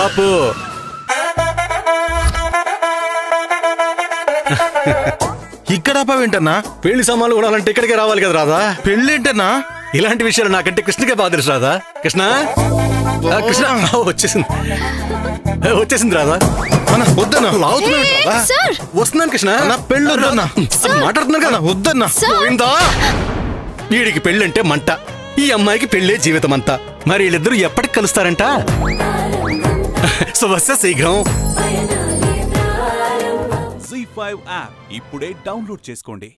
ఆపు ఇక్కడ ఆపావేంటన్నా పెళ్లి సామాన్లు కొనాలంటే ఇక్కడికే రావాలి కదా రాదా పెళ్ళేంటన్నా ఇలాంటి విషయాలు నాకంటే కృష్ణకే బాగా తెలుసు రాదా కృష్ణ ఆ, కృష్ణ ఆ, వచ్చేసింది ఆ, వచ్చేసింది రాదా అన్న వద్దన్నా లాగుతున్నావు ఏంటి రాదా? సార్. వస్తున్నాను కృష్ణ అన్న పెళ్ళి వద్దన్నా అది మాట్లాడుతున్నాను కదా అన్న వద్దన్నా సార్. గోవిందా వీడికి పెళ్ళంటే మంట ఈ అమ్మాయికి పెళ్ళే జీవితం అంతా మరి వీళ్ళిద్దరూ ఎప్పటికి కలుస్తారంట శుభస్య శీఘ్రం జీ ఫైవ్ యాప్ ఇప్పుడే డౌన్లోడ్ చేసుకోండి